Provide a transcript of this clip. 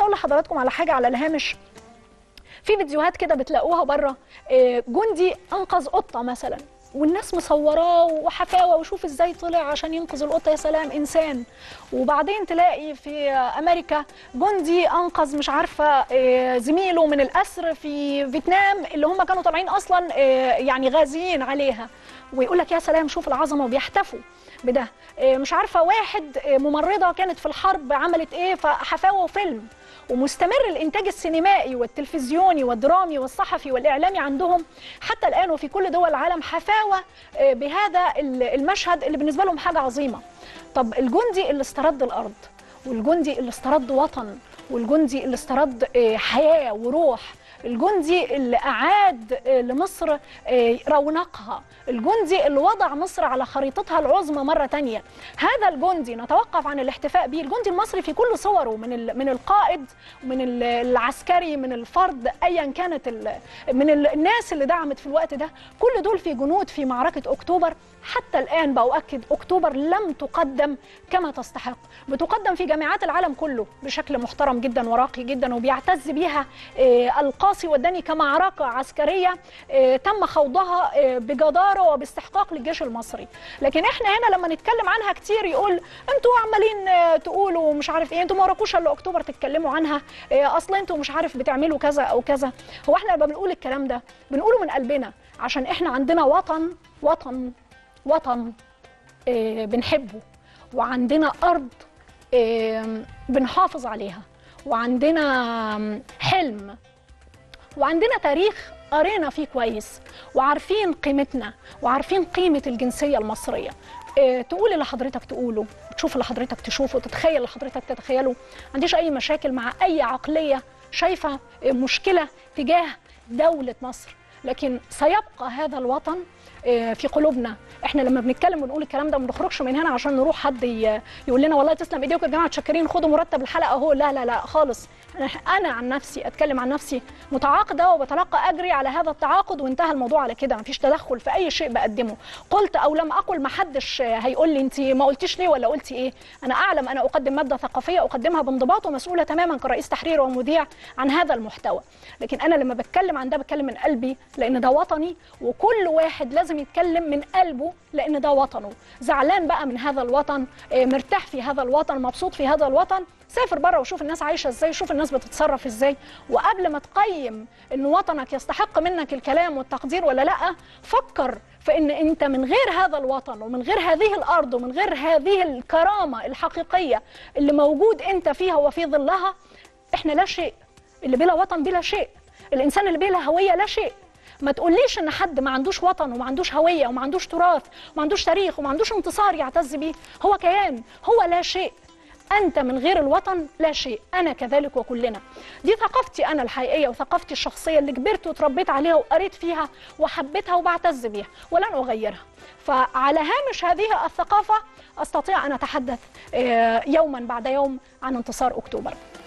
اقول لحضراتكم على حاجه على الهامش في فيديوهات كده بتلاقوها بره آه، جندي انقذ قطه مثلا والناس مصوراه وحفاوه وشوف ازاي طلع عشان ينقذ القطه يا سلام انسان وبعدين تلاقي في امريكا جندي انقذ مش عارفه آه، زميله من الاسر في فيتنام اللي هم كانوا طالعين اصلا آه، يعني غازيين عليها ويقول لك يا سلام شوف العظمه وبيحتفوا بده آه، مش عارفه واحد آه، ممرضه كانت في الحرب عملت ايه فحفاوه وفيلم ومستمر الانتاج السينمائي والتلفزيوني والدرامي والصحفي والاعلامي عندهم حتى الان وفي كل دول العالم حفاوه آه، بهذا ال- المشهد اللي بالنسبه لهم حاجه عظيمه طب الجندي اللي استرد الارض والجندي اللي استرد وطن والجندي اللي استرد آه، حياه وروح الجندي اللي أعاد آه، لمصر آه، رونقها الجندي اللي وضع مصر على خريطتها العظمى مرة تانية هذا الجندي نتوقف عن الاحتفاء به الجندي المصري في كل صوره من ال- من القائد من ال- العسكري من الفرد أيا كانت ال- من ال- الناس اللي دعمت في الوقت ده كل دول في جنود في معركة أكتوبر حتى الآن بأؤكد أكتوبر لم تقدم كما تستحق بتقدم في جامعات العالم كله بشكل محترم جدا وراقي جدا وبيعتز بيها آه، القاصي والداني كمعركة عسكرية آه، تم خوضها آه، بجدارة وباستحقاق للجيش المصري لكن احنا هنا لما نتكلم عنها كتير يقول انتوا عمالين آه، تقولوا مش عارف ايه انتوا ما وراكوش الا اكتوبر تتكلموا عنها آه، اصل انتوا مش عارف بتعملوا كذا او كذا هو احنا لما بنقول الكلام ده بنقوله من قلبنا عشان احنا عندنا وطن وطن وطن آه، بنحبه وعندنا أرض آه، بنحافظ عليها وعندنا آم، حلم وعندنا تاريخ قرينا فيه كويس وعارفين قيمتنا وعارفين قيمة الجنسية المصرية آه، تقول اللي حضرتك تقوله تشوف اللي حضرتك تشوفه تتخيل اللي حضرتك تتخيله ما عنديش أي مشاكل مع أي عقلية شايفة آه، مشكلة تجاه دولة مصر لكن سيبقى هذا الوطن آه، في قلوبنا احنا لما بنتكلم ونقول الكلام ده ما بنخرجش من هنا عشان نروح حد ي- يقول لنا والله تسلم ايديكم يا جماعه متشكرين خدوا مرتب الحلقه اهو لا لا لا خالص أنا- انا عن نفسي اتكلم عن نفسي متعاقده وبتلقى اجري على هذا التعاقد وانتهى الموضوع على كده مفيش تدخل في اي شيء بقدمه قلت او لم اقل ما حدش هيقول لي انت ما قلتيش ليه ولا قلتي ايه انا اعلم انا اقدم ماده ثقافيه اقدمها بانضباط ومسؤوله تماما كرئيس تحرير ومذيع عن هذا المحتوى لكن انا لما بتكلم عن ده بتكلم من قلبي لان ده وطني وكل واحد لازم يتكلم من قلبه لان ده وطنه زعلان بقى من هذا الوطن آه، مرتاح في هذا الوطن مبسوط في هذا الوطن سافر بره وشوف الناس عايشه ازاي شوف الناس بتتصرف ازاي وقبل ما تقيم ان وطنك يستحق منك الكلام والتقدير ولا لا فكر في ان انت من غير هذا الوطن ومن غير هذه الارض ومن غير هذه الكرامه الحقيقيه اللي موجود انت فيها وفي ظلها احنا لا شيء اللي بلا وطن بلا شيء الانسان اللي بلا هويه لا شيء ما تقوليش ان حد ما عندوش وطن وما عندوش هويه وما عندوش تراث وما عندوش تاريخ وما عندوش انتصار يعتز بيه هو كيان هو لا شيء انت من غير الوطن لا شيء انا كذلك وكلنا دي ثقافتي انا الحقيقيه وثقافتي الشخصيه اللي كبرت وتربيت عليها وقريت فيها وحبيتها وبعتز بيها ولن اغيرها فعلى هامش هذه الثقافه استطيع ان اتحدث آه، يوما بعد يوم عن انتصار اكتوبر